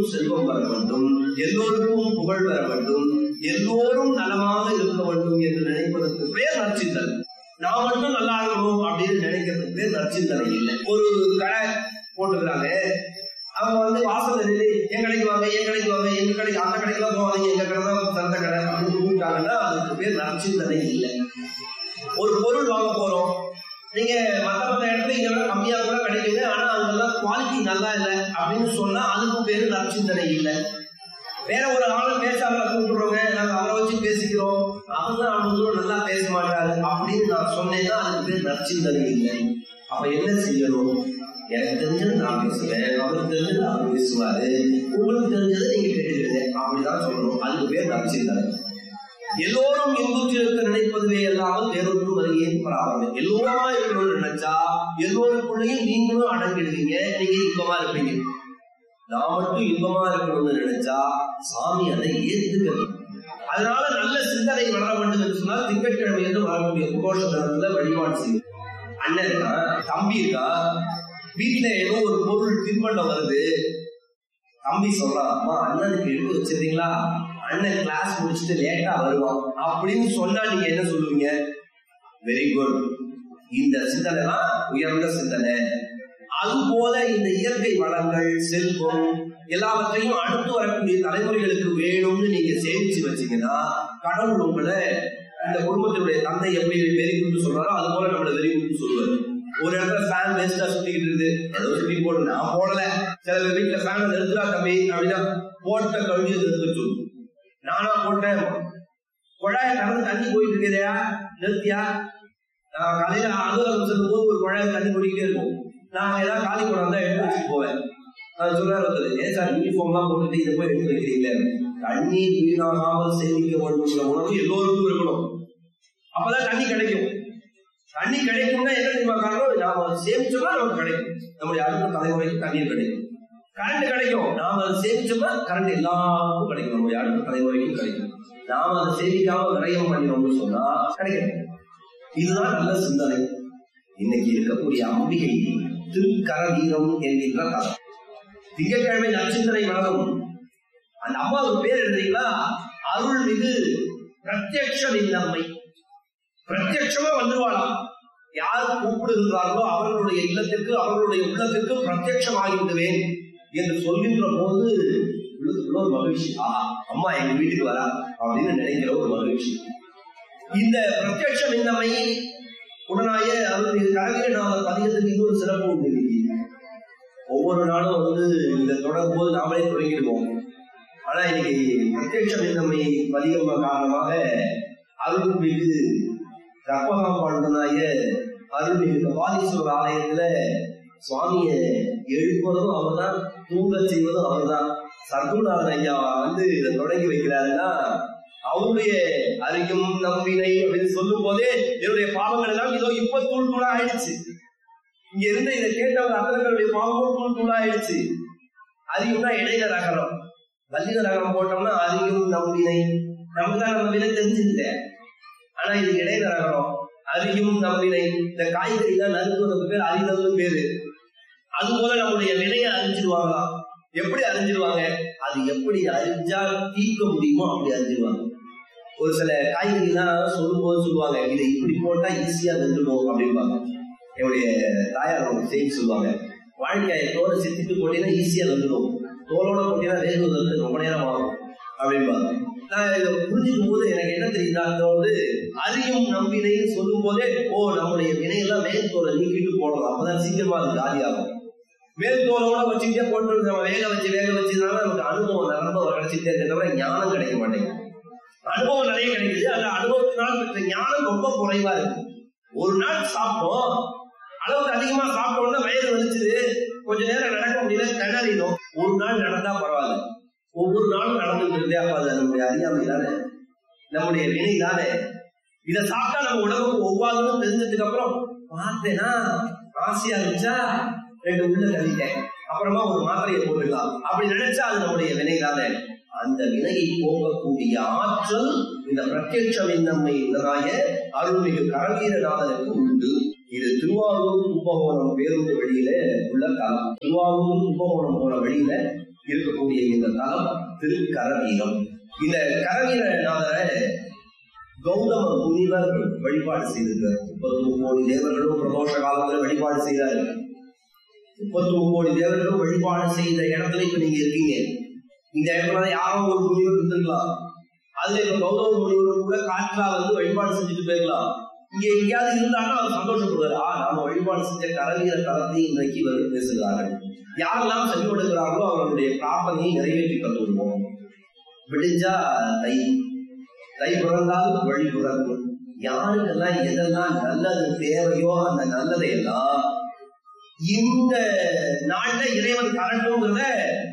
செல்வம் வர வேண்டும் எல்லோருக்கும் புகழ் வர வேண்டும் எல்லோரும் நலமாக இருக்க வேண்டும் என்று நினைப்பதற்கு பேர் நற்சிந்தனை நான் மட்டும் நல்லா இருக்கணும் அப்படின்னு நினைக்கிறதுக்கு பேர் நற்சிந்தனை இல்லை ஒரு கடை போட்டுக்கிறாங்க அவங்க வந்து வாசல்ல நின்று என் கடைக்கு வாங்க என் கடைக்கு வாங்க எங்க கடைக்கு அந்த கடைக்கு தான் போவாங்க எங்க கடை தான் சந்த கடை அப்படின்னு கூப்பிட்டாங்கன்னா அதுக்கு பேர் நற்சிந்தனை இல்லை ஒரு பொருள் வாங்க போறோம் நீங்க மத்த மத்த இடத்துல இதை விட கம்மியா கூட கிடைக்குது ஆனா அங்கெல்லாம் குவாலிட்டி நல்லா இல்லை அப்படின்னு சொன்னா அதுக்கும் பேரு நற்சிந்தனை இல்லை வேற ஒரு ஆளு பேசாம கூப்பிடுறோங்க நாங்க அவரை வச்சு பேசிக்கிறோம் அவர் தான் அவங்க நல்லா பேச மாட்டாரு அப்படின்னு நான் சொன்னேன்னா அதுக்கு பேர் நற்சிந்தனை இல்லை அப்ப என்ன செய்யணும் எனக்கு தெரிஞ்சது நான் பேசுவேன் அவருக்கு தெரிஞ்சது அவர் பேசுவாரு உங்களுக்கு தெரிஞ்சது நீங்க கேட்டுக்கிறீங்க அப்படிதான் சொல்லணும் அதுக்கு பேர் நற்சிந்தனை எல்லோரும் இன்புற்றில் இருக்க நினைப்பதுவே அல்லாமல் வேறொன்றும் வருகையே பராமல் எல்லோருமா இருக்கணும்னு நினைச்சா எல்லோருக்குள்ளேயும் நீங்களும் அடங்கிடுவீங்க நீங்க இன்பமா இருப்பீங்க நான் மட்டும் இன்பமா இருக்கணும்னு நினைச்சா சாமி அதை ஏத்துக்கிறது அதனால நல்ல சிந்தனை வளர வேண்டும் என்று சொன்னால் திங்கட்கிழமை என்று வரக்கூடிய கோஷ தினத்துல வழிபாடு செய்யும் அண்ணன் இருக்கா தம்பி இருக்கா வீட்டுல ஏதோ ஒரு பொருள் தின்பண்டம் வருது தம்பி சொல்றான் அம்மா அண்ணனுக்கு எடுத்து வச்சிருந்தீங்களா அண்ணன் கிளாஸ் முடிச்சுட்டு லேட்டா வருவான் அப்படின்னு சொன்னா நீங்க என்ன சொல்லுவீங்க வெரி குட் இந்த சிந்தனை தான் உயர்ந்த சிந்தனை அது போல இந்த இயற்கை வளங்கள் செல்வம் எல்லாவற்றையும் அடுத்து வரக்கூடிய தலைமுறைகளுக்கு வேணும்னு நீங்க சேமிச்சு வச்சீங்கன்னா கடவுள் உங்களை இந்த குடும்பத்தினுடைய தந்தை எப்படி வெரி குட்னு சொல்றாரோ அது போல நம்மள வெரி குட்னு சொல்லுவாரு ஒரு இடத்துல ஃபேன் வேஸ்டா சுத்திக்கிட்டு இருக்குது ஏதோ சுத்தி போடு நான் போடல சில பேர் வீட்டுல ஃபேன் நிறுத்துறா தம்பி அப்படின்னா போட்ட கழுவி நிறுத்த சொல்லு நானா போட்டேன் குழாய கடந்து தண்ணி போயிட்டு இருக்கிறியா நிறுத்தியா நான் காலையில அலுவலகம் செல்லும் போது ஒரு குழாய தண்ணி போட்டுக்கிட்டே இருக்கும் நான் ஏதாவது காலி குடம் தான் எடுத்து வச்சுட்டு போவேன் நான் சொல்றாரு ஒருத்தர் ஏன் சார் யூனிஃபார்ம் எல்லாம் போட்டுட்டு இதை போய் எடுத்து வைக்கிறீங்களே தண்ணீர் வீணாகாமல் சேமிக்க வேண்டும்ங்கிற உணர்வு எல்லோருக்கும் இருக்கணும் அப்பதான் தண்ணி கிடைக்கும் தண்ணி கிடைக்கும்னா என்ன தெரியுமா காரணம் நாம அதை சேமிச்சோம்னா நமக்கு கிடைக்கும் நம்முடைய அடுத்த தலைமுறைக்கு தண்ணீர் கிடைக்கும் கரண்ட் கிடைக்கும் நாம அதை சேமிச்சோம்னா கரண்ட் எல்லாருக்கும் கிடைக்கும் நம்முடைய அடுத்த தலைமுறைக்கும் கிடைக்கும் நாம அதை சேமிக்காம விரயம் பண்ணினோம்னு சொன்னா கிடைக்கும் இதுதான் நல்ல சிந்தனை இன்னைக்கு இருக்கக்கூடிய அம்பிகை திருக்கர வீரம் என்கின்ற தலம் திங்கட்கிழமை நற்சிந்தனை வளரும் அந்த அம்மாவுக்கு பேர் எழுதுறீங்களா அருள்மிகு பிரத்யக்ஷ விண்ணம்மை பிரத்யட்சமா வந்துருவாளாம் யார் கூப்பிடுகின்றார்களோ அவர்களுடைய இல்லத்திற்கு அவர்களுடைய உள்ளத்திற்கு பிரத்யட்சமாகி விடுவேன் என்று சொல்கின்ற போது உள்ளுக்குள்ள ஒரு மகிழ்ச்சி ஆஹா அம்மா எங்க வீட்டுக்கு வரா அப்படின்னு நினைக்கிற ஒரு மகிழ்ச்சி இந்த பிரத்யட்ச விண்ணமை உடனாய அவருடைய கரவீரநாதர் பதிகத்துக்கு இன்னொரு சிறப்பு உண்டு இன்னைக்கு. ஒவ்வொரு நாளும் வந்து இந்த தொடங்கும் போது நாமளே தொடங்கிடுவோம் ஆனா இன்னைக்கு பிரத்யட்ச விண்ணமை பதிகம் காரணமாக அருள்மிகு கற்பகம் பாண்டனாய அருள்மிகு கபாலீஸ்வரர் ஆலயத்துல சுவாமிய எழுப்புவதும் அவர்தான் தூங்க செய்வதும் அவர்தான் சர்க்குநாதன் ஐயா வந்து இதை தொடங்கி வைக்கிறாருன்னா அவருடைய அறியும் நம்பினை அப்படின்னு சொல்லும் போதே என்னுடைய பாவங்கள் எல்லாம் இதோ இப்ப தூள் தூளா ஆயிடுச்சு இங்க இருந்து இதை கேட்டவங்க அத்தனைகளுடைய பாவமும் தூள் தூளா ஆயிடுச்சு அறியும்னா இடையில ரகரம் வல்லின ரகரம் போட்டோம்னா அறியும் நம்பினை நமக்கு தான் நம்ம வினை தெரிஞ்சுக்கிட்ட ஆனா இது இடையில ரகரம் அறியும் நம்பினை இந்த காய்கறி தான் நறுக்குவதற்கு பேர் அறிதல்னு பேரு அது போல நம்முடைய வினையை அறிஞ்சிருவாங்களாம் எப்படி அறிஞ்சிருவாங்க அது எப்படி அறிஞ்சா தீர்க்க முடியுமோ அப்படி அறிஞ்சிருவாங்க ஒரு சில காய்கறிலாம் சொல்லும் போது சொல்லுவாங்க இதை இப்படி போட்டா ஈஸியா வெந்துடும் அப்படிம்பாங்க என்னுடைய தாயார் ஒரு செய்தி சொல்லுவாங்க வாழ்க்கையை தோலை செத்துட்டு போட்டீங்கன்னா ஈஸியா வெந்துடும் தோலோட போட்டீங்கன்னா வேகுவதற்கு ரொம்ப நேரம் ஆகும் அப்படிம்பாங்க நான் இதை புரிஞ்சுக்கும் போது எனக்கு என்ன தெரியுதா அந்த வந்து அறியும் நம்பினைன்னு சொல்லும் போதே ஓ நம்முடைய வினையெல்லாம் மேற்கோளை நீக்கிட்டு போடலாம் அப்பதான் சீக்கிரமா அது காலியாகும் மேற்கோளோட வச்சுக்கிட்டே போட்டு நம்ம வேக வச்சு வேக வச்சதுனால நமக்கு அனுபவம் நிரம்ப கிடைச்சிட்டே இருக்க தவிர ஞானம் கிடைக்க மாட்டேங்குது அனுபவம் நிறைய கிடைக்குது அந்த அனுபவத்தினால் பெற்ற ஞானம் ரொம்ப குறைவா இருக்கு ஒரு நாள் சாப்பிட்டோம் அளவுக்கு அதிகமா சாப்பிட்டோம்னா வயது வலிச்சுது கொஞ்ச நேரம் நடக்க முடியல திணறினோம் ஒரு நாள் நடந்தா பரவாயில்ல ஒவ்வொரு நாளும் நடந்துட்டு இருந்தே அப்ப அது நம்முடைய அறியாமை தானே நம்முடைய வினை தானே இதை சாப்பிட்டா நம்ம உடம்புக்கு ஒவ்வாதுன்னு தெரிஞ்சதுக்கு அப்புறம் பார்த்தேனா ஆசையா இருந்துச்சா ரெண்டு உள்ள தள்ளிட்டேன் அப்புறமா ஒரு மாத்திரையை போட்டுக்கலாம் அப்படி நினைச்சா அது நம்முடைய வினை தானே அந்த வினையை போகக்கூடிய ஆற்றல் இந்த பிரத்யட்ச விண்ணம்மை உள்ளதாய அருள்மிகு கரவீரநாதனுக்கு உண்டு இது திருவாரூர் கும்பகோணம் பேருந்து வழியில உள்ள தலம் திருவாரூர் கும்பகோணம் போற வழியில இருக்கக்கூடிய இந்த தலம் திரு கரவீரம் இந்த கரவீரநாதரை கௌதம முனிவர் வழிபாடு செய்திருக்கிறார் முப்பத்தி கோடி தேவர்களும் பிரதோஷ காலத்துல வழிபாடு செய்தார் முப்பத்தி கோடி தேவர்களும் வழிபாடு செய்த இடத்துல இப்ப நீங்க இருக்கீங்க இந்த இடத்துல யாரோ ஒரு முனிவர் இருந்திருக்கலாம் அதுல இப்ப கௌதம முனிவர் கூட காற்றா வந்து வழிபாடு செஞ்சுட்டு போயிருக்கலாம் இங்க எங்கேயாவது இருந்தாலும் அவர் சந்தோஷப்படுவார் ஆ நாம வழிபாடு செஞ்ச கரவீர தலத்தை இன்றைக்கு வந்து பேசுகிறார்கள் யாரெல்லாம் செவிப்படுகிறார்களோ அவர்களுடைய பிரார்த்தனையை நிறைவேற்றி தந்து விடுவோம் விடிஞ்சா தை தை பிறந்தால் வழி பிறக்கும் யாருக்கெல்லாம் எதெல்லாம் நல்லது தேவையோ அந்த நல்லதை எல்லாம் இந்த நாள்ல இறைவன் தரட்டும்ங்கிறத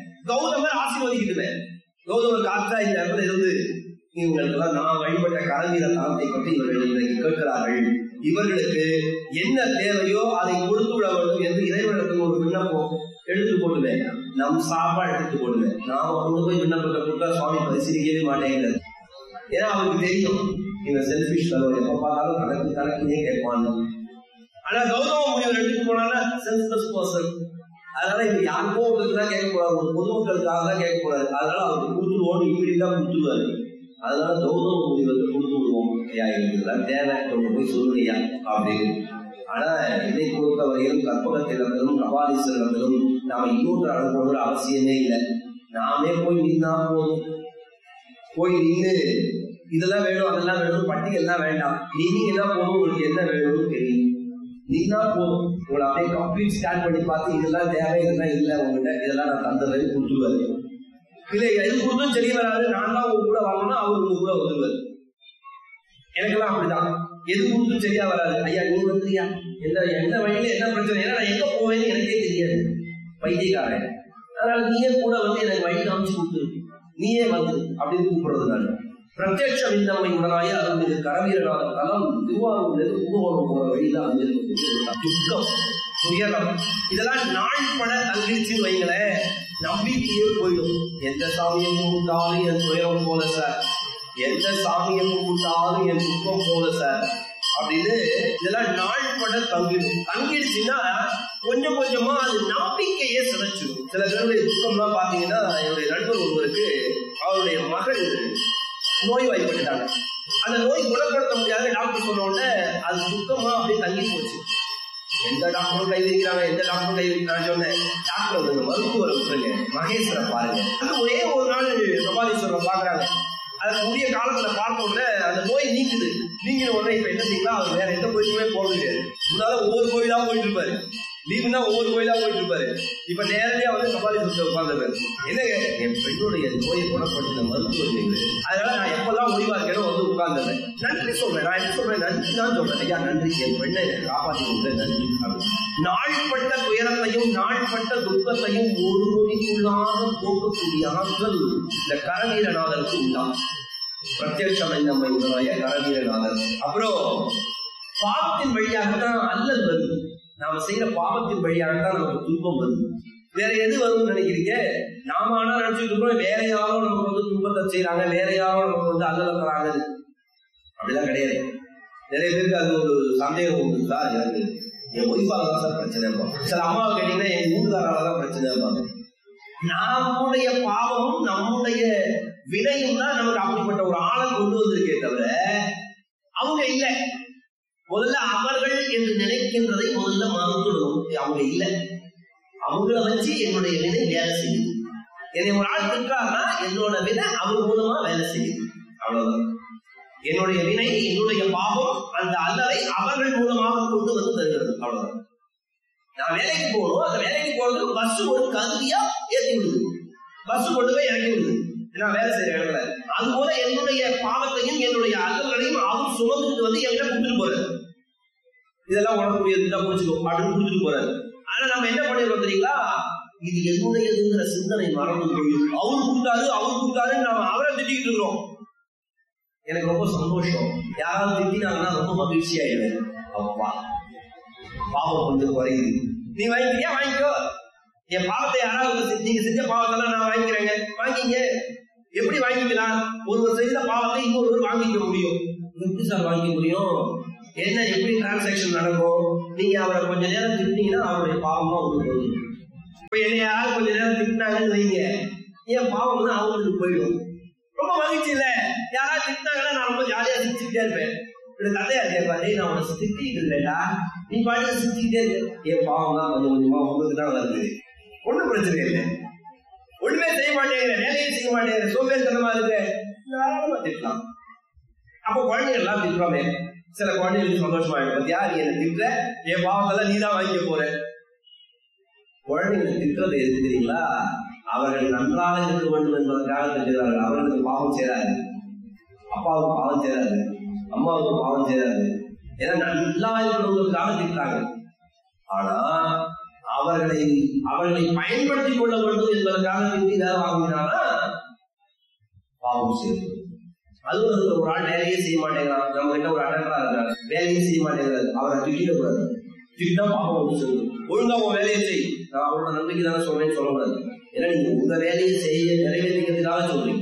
கௌதமர் ஆசீர்வதிக்கிட்டு கௌதமர் காற்றா இந்த இடத்துல இருந்து இவங்களுக்கெல்லாம் நான் வழிபட்ட கரவீர தலத்தை பற்றி இவர்கள் இன்றைக்கு கேட்கிறார்கள் இவர்களுக்கு என்ன தேவையோ அதை கொடுத்து விட வேண்டும் என்று இறைவனுக்கு ஒரு விண்ணப்பம் எடுத்து போடுவேன் நம் சாப்பா எடுத்து போடுவேன் நாம கொண்டு போய் விண்ணப்பத்தை கொடுத்தா சுவாமி பரிசீலிக்கவே மாட்டேங்கிறது ஏன்னா அவருக்கு தெரியும் இவன் செல்பிஷ் தருவோம் எப்ப பார்த்தாலும் கணக்கு கணக்குனே கேட்பான் ஆனா கௌதம முனிவர் எடுத்துட்டு போனால செல்ஃப்லெஸ் பர்சன் அதனால இப்ப யாருக்கோ ஒருத்தருக்கு தான் கேட்க கூடாது ஒரு பொதுமக்களுக்காக தான் கேட்க கூடாது அதனால அவருக்கு கொடுத்துருவோம் இப்படி தான் கொடுத்துருவாரு அதனால கௌதம முனிவருக்கு கொடுத்து விடுவோம் ஐயா இதுதான் தேவை கொண்டு போய் சொல்லுங்கய்யா அப்படின்னு ஆனா என்னை பொறுத்த வரையிலும் கற்பகத்திடத்திலும் கபாலீஸ்வரத்திலும் நாம இன்னொரு அனுப்பணுங்கிற அவசியமே இல்லை நாமே போய் நின்னா போதும் போய் நின்று இதெல்லாம் வேணும் அதெல்லாம் வேணும் பட்டியெல்லாம் வேண்டாம் நீங்கன்னா போதும் உங்களுக்கு என்ன வேணும்னு தெரியும் நீனா போதும் உங்களை அப்படியே கம்ப்ளீட் ஸ்டார்ட் பண்ணி பார்த்து இதெல்லாம் தேவை இதெல்லாம் இல்லை உங்ககிட்ட இதெல்லாம் நான் தந்துடுறேன் கொடுத்துருவாரு இல்லை எது கொடுத்தும் சரி வராது நான் தான் உங்க கூட வரணும்னா அவர் உங்க கூட வந்துருவாரு எனக்கெல்லாம் அப்படிதான் எது கொடுத்தும் சரியா வராது ஐயா நீ வந்துறியா எந்த எந்த வழியில என்ன பிரச்சனை ஏன்னா நான் எங்க போவேன்னு எனக்கே தெரியாது பைத்தியக்காரன் அதனால நீயே கூட வந்து எனக்கு வழி காமிச்சு கொடுத்துரு நீயே வந்து அப்படின்னு கூப்பிடுறது நான் பிரத்யட்ச விண்ணம்மை உடனாய அருள்மிகு கரவீரநாத தலம் திருவாரூர்ல கும்பகோணம் போற வழிதான் அமைஞ்சிருக்கு துக்கம் துயரம் இதெல்லாம் நாள்பட தங்கிடுச்சுன்னு வைங்களேன் நம்பிக்கையே போயிடும் எந்த சாமியை கும்பிட்டாலும் என் துயரம் போல சார் எந்த சாமியை கும்பிட்டாலும் என் துக்கம் போல சார் அப்படின்னு இதெல்லாம் நாள்பட தங்கிடும் தங்கிடுச்சுன்னா கொஞ்சம் கொஞ்சமா அது நம்பிக்கையே சிதைச்சிடும் சில பேருடைய துக்கம்லாம் பாத்தீங்கன்னா என்னுடைய நண்பர் ஒருவருக்கு அவருடைய மகள் நோய்வாய்ப்பட்டுட்டாங்க அந்த நோய் குணப்படுத்த முடியாத டாக்டர் சொன்ன உடனே அது துக்கமா அப்படியே தங்கி போச்சு எந்த டாக்டரும் கை வைக்கிறாங்க எந்த டாக்டரும் கை வைக்கிறாங்க சொன்னேன் டாக்டர் வந்து மருத்துவரை விட்டுருங்க மகேஸ்வரை பாருங்க அது ஒரே ஒரு நாள் கபாலீஸ்வரரை பாக்குறாங்க அது உரிய காலத்துல பார்த்த உடனே அந்த நோய் நீக்குது நீங்கின உடனே இப்ப என்ன செய்யலாம் அவர் வேற எந்த கோயிலுமே போக முடியாது முன்னால ஒவ்வொரு கோயிலா போயிட்டு இருப்பாரு லீவுனா ஒவ்வொரு கோயிலா போயிட்டு இருப்பாரு இப்ப நேரடியா வந்து கபாலீஸ்வரத்தை உட்காந்துருக்காரு என்னங்க என் பெண்ணுடைய நோயை குணப்படுத்தின மருத்துவர் நீங்க அதனால நான் எப்பெல்லாம் முடிவா இருக்கேனோ வந்து உட்கார்ந்துறேன் நன்றி சொல்றேன் நான் என்ன சொல்றேன் நன்றி தான் சொல்றேன் ஐயா நன்றி என் பெண்ணை காப்பாற்றி கொடுத்த நன்றி நாள்பட்ட துயரத்தையும் நாள்பட்ட துக்கத்தையும் ஒரு நொடிக்குள்ளாக போக்கக்கூடிய ஆற்றல் இந்த கரவீரநாதருக்கு உண்டாம் பிரத்யட்சமை நம்மை உடனாய கரவீரநாதர் அப்புறம் பாவத்தின் வழியாகத்தான் அல்லல் வருது நாம செய்யற பாவத்தின் வழியாகத்தான் நமக்கு துன்பம் வருது வேற எது வரும்னு நினைக்கிறீங்க நாம ஆனா நினைச்சுட்டு இருக்கோம் வேற யாரோ நமக்கு வந்து துன்பத்தை செய்யறாங்க வேற யாரோ நமக்கு வந்து அல்லல தராங்க அப்படிலாம் கிடையாது நிறைய பேருக்கு அது ஒரு சந்தேகம் உண்டு சார் எனக்கு என் ஒய்ஃபால தான் சார் பிரச்சனை இருக்கும் சில அம்மாவை கேட்டீங்கன்னா என் வீட்டுக்காரால தான் பிரச்சனை இருப்பாங்க நம்முடைய பாவமும் நம்முடைய வினையும் தான் நமக்கு அப்படிப்பட்ட ஒரு ஆளை கொண்டு வந்திருக்கே தவிர அவங்க இல்லை முதல்ல அவர்கள் என்று நினைக்கின்றதை முதல்ல மறுத்துடணும் அவங்க இல்லை அவங்கள வச்சு என்னுடைய வினை வேலை செய்யுது என்னை ஒரு ஆள் திட்டாருன்னா என்னோட வினை அவர் மூலமா வேலை செய்யுது அவ்வளவுதான் என்னுடைய வினை என்னுடைய பாவம் அந்த அல்லலை அவர்கள் மூலமாக கொண்டு வந்து தருகிறது அவ்வளவுதான் நான் வேலைக்கு போகணும் அந்த வேலைக்கு போறது பஸ் ஒரு கருவியா ஏற்றி விடுது பஸ் கொண்டு போய் இறக்கி விடுது நான் வேலை செய்யற இடத்துல அது போல என்னுடைய பாவத்தையும் என்னுடைய அல்லல்களையும் அவர் சுமந்துட்டு வந்து என்கிட்ட கொடுத்துட்டு போறாரு இதெல்லாம் உடம்புடைய இருந்தா புரிச்சுக்கோ அப்படின்னு கொடுத்துட்டு போறாரு ஆனா நம்ம என்ன பண்ணிடுறோம் தெரியுங்களா இது என்னுடையதுங்கிற சிந்தனை மறந்து போய் அவர் கொடுத்தாரு அவர் கொடுத்தாரு நாம அவரை திட்டிக்கிட்டு இருக்கிறோம் எனக்கு ரொம்ப சந்தோஷம் யாராவது திட்டினாங்கன்னா ரொம்ப மகிழ்ச்சி ஆயிடுவேன் அப்பா பாவம் கொஞ்சம் குறையுது நீ வாங்கிக்கிறியா வாங்கிக்கோ என் பாவத்தை யாராவது நீங்க செஞ்ச பாவத்தெல்லாம் நான் வாங்கிக்கிறேங்க வாங்கிங்க எப்படி வாங்கிக்கலாம் ஒருவர் செய்த பாவத்தை இன்னொருவர் வாங்கிக்க முடியும் எப்படி சார் வாங்கிக்க முடியும் என்ன எப்படி டிரான்சாக்சன் நடக்கும் நீங்க அவரை கொஞ்ச நேரம் திட்டீங்கன்னா அவருடைய பாவமா உங்களுக்கு இப்ப என்னை யாராவது கொஞ்ச நேரம் திட்டினாங்கன்னு வைங்க என் பாவம் தான் அவங்களுக்கு போயிடும் ரொம்ப மகிழ்ச்சி இல்ல யாராவது திட்டினாங்கன்னா நான் ரொம்ப ஜாலியா சிரிச்சுக்கிட்டே இருப்பேன் இப்படி கதையா கேட்பாரு நான் உனக்கு திட்டிட்டு இல்லடா நீ பாட்டு சிரிச்சுக்கிட்டே இருக்க என் பாவம் தான் கொஞ்சம் கொஞ்சமா உங்களுக்கு தான் வருது ஒண்ணும் பிரச்சனை இல்லை ஒண்ணுமே செய்ய மாட்டேங்கிற வேலையும் செய்ய மாட்டேங்கிற சோம்பேறித்தனமா இருக்க தாராளமா திட்டலாம் அப்போ குழந்தைகள் எல்லாம் திட்டுறோமே சில குழந்தைகளுக்கு சந்தோஷமா இருக்கும் பத்தியா நீ என்ன திட்டுற என் பாவத்தெல்லாம் நீ தான் வாங்கிக்க போற குழந்தைகளை திட்டுறது எதுக்கு தெரியுங்களா அவர்கள் நன்றாக இருக்க வேண்டும் என்பதற்காக திட்டுகிறார்கள் அவர்களுக்கு பாவம் சேராது அப்பாவுக்கு பாவம் சேராது அம்மாவுக்கு பாவம் சேராது ஏன்னா நல்லா இருக்கணுங்கிறதுக்காக திட்டுறாங்க ஆனா அவர்களை அவர்களை பயன்படுத்திக் கொள்ள வேண்டும் என்பதற்காக திட்டி வேலை வாங்கினானா பாவம் சேரும் அலுவலகத்துல ஒரு ஆள் வேலையே செய்ய மாட்டேங்கிறான் நம்ம கிட்ட ஒரு அட்டண்டரா இருக்காரு வேலையே செய்ய மாட்டேங்கிறாரு அவரை திட்டிடக்கூடாது திட்டா பாவம் வந்து சொல்லும் ஒழுங்கா உன் வேலையை செய் நான் அவரோட நம்பிக்கை தானே சொல்றேன்னு சொல்லக்கூடாது ஏன்னா நீங்க உங்க வேலையை செய்ய நிறைவேற்றிக்கிறதுக்காக சொல்றீங்க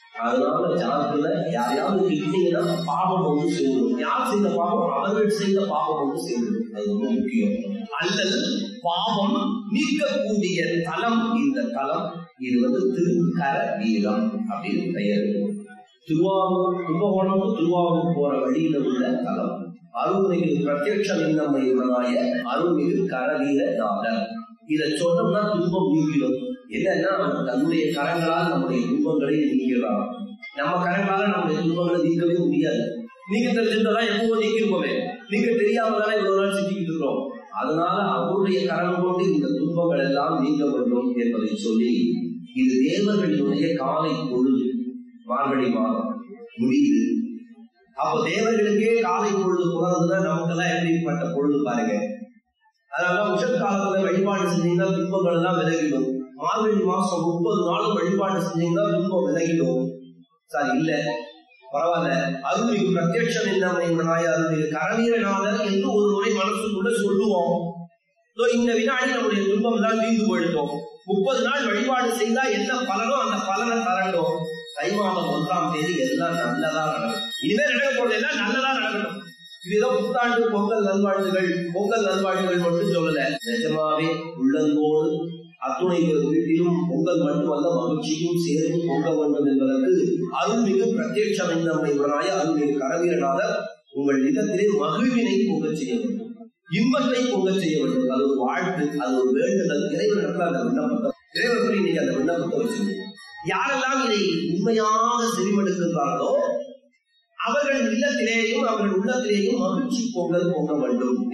அதனால ஜாதகத்துல யாரையாவது திட்டினீங்கன்னா பாவம் வந்து சேரும் யார் செய்த பாவம் அவர்கள் செய்த பாவம் வந்து சேரும் அது ரொம்ப முக்கியம் அல்லது பாவம் நீக்கக்கூடிய தலம் இந்த தலம் இது வந்து திருக்கர வீரம் அப்படின்னு பெயர் திருவாரூர் கும்பகோணம் திருவாரூர் போற வழியில உள்ள தலம் அருள்மிகு பிரத்யட்ச லிங்கம்மையுடனாய அருள்மிகு கரவீர நாதர் இதை சொன்னோம்னா துன்பம் நீங்கிடும் என்னன்னா அவன் தன்னுடைய கரங்களால் நம்முடைய துன்பங்களை நீக்கிறான் நம்ம கரங்களால நம்முடைய துன்பங்களை நீக்கவே முடியாது நீங்க தெரிஞ்சிருந்தா எப்பவோ நீக்கிருப்போமே நீங்க தெரியாம தானே இவ்வளவு நாள் சிக்கிக்கிட்டு இருக்கிறோம் அதனால அவருடைய கரம் கொண்டு இந்த துன்பங்கள் எல்லாம் நீங்க வேண்டும் என்பதை சொல்லி இது தேவர்களினுடைய காலை பொழுது மார்கழி மாதம் முடியுது அப்போ தேவர்களுக்கே காலை பொழுது புறதுன்னா நமக்கெல்லாம் எப்படிப்பட்ட பொழுது பாருங்க அதனால உஷத் காலத்துல வழிபாடு செஞ்சீங்கன்னா துன்பங்கள் எல்லாம் விலகிடும் மார்கழி மாசம் முப்பது நாளும் வழிபாடு செஞ்சீங்கன்னா துன்பம் விலகிடும் சார் இல்ல பரவாயில்ல அருள்மிகு பிரத்யட்சம் என்னமையுடனாய அருள்மிகு கரவீரநாதர் என்று ஒரு முறை மனசுக்குள்ள சொல்லுவோம் இதோ இந்த வினாடி நம்முடைய துன்பம் எல்லாம் தீர்ந்து போயிட்டோம் முப்பது நாள் வழிபாடு செய்தா என்ன பலனோ அந்த பலனை தரட்டும் தை மாதம் ஒன்றாம் தேதி எல்லாம் நல்லதா நடக்கும் இனிமே நடக்க போறது எல்லாம் நல்லதா நடக்கணும் இது ஏதோ புத்தாண்டு பொங்கல் நல்வாழ்த்துகள் பொங்கல் நல்வாழ்த்துகள் மட்டும் சொல்லல நிஜமாவே உள்ளன்போடு அத்துணை பேர் வீட்டிலும் பொங்கல் மட்டுமல்ல மகிழ்ச்சியும் சேர்ந்து பொங்க வேண்டும் என்பதற்கு அருள்மிகு பிரத்யட்சம் நம்முடைய அருள்மிகு கரவீரநாதர் உங்கள் இல்லத்திலே மகிழ்வினை பொங்க செய்ய வேண்டும் இன்பத்தை பொங்க செய்ய வேண்டும் அது ஒரு வாழ்த்து அது ஒரு வேண்டுதல் இறைவனிடத்துல அந்த விண்ணப்பத்தை இறைவர்கள் இன்னைக்கு அந்த விண்ணப்பத்தை வச்சிருக்கோம் யாரெல்லாம் இதை உண்மையாக செவிமடுக்கின்றார்களோ அவர்கள் இல்லத்திலேயும் அவர்கள் உள்ளத்திலேயும் மகிழ்ச்சி பொங்கல் பொங்க வேண்டும்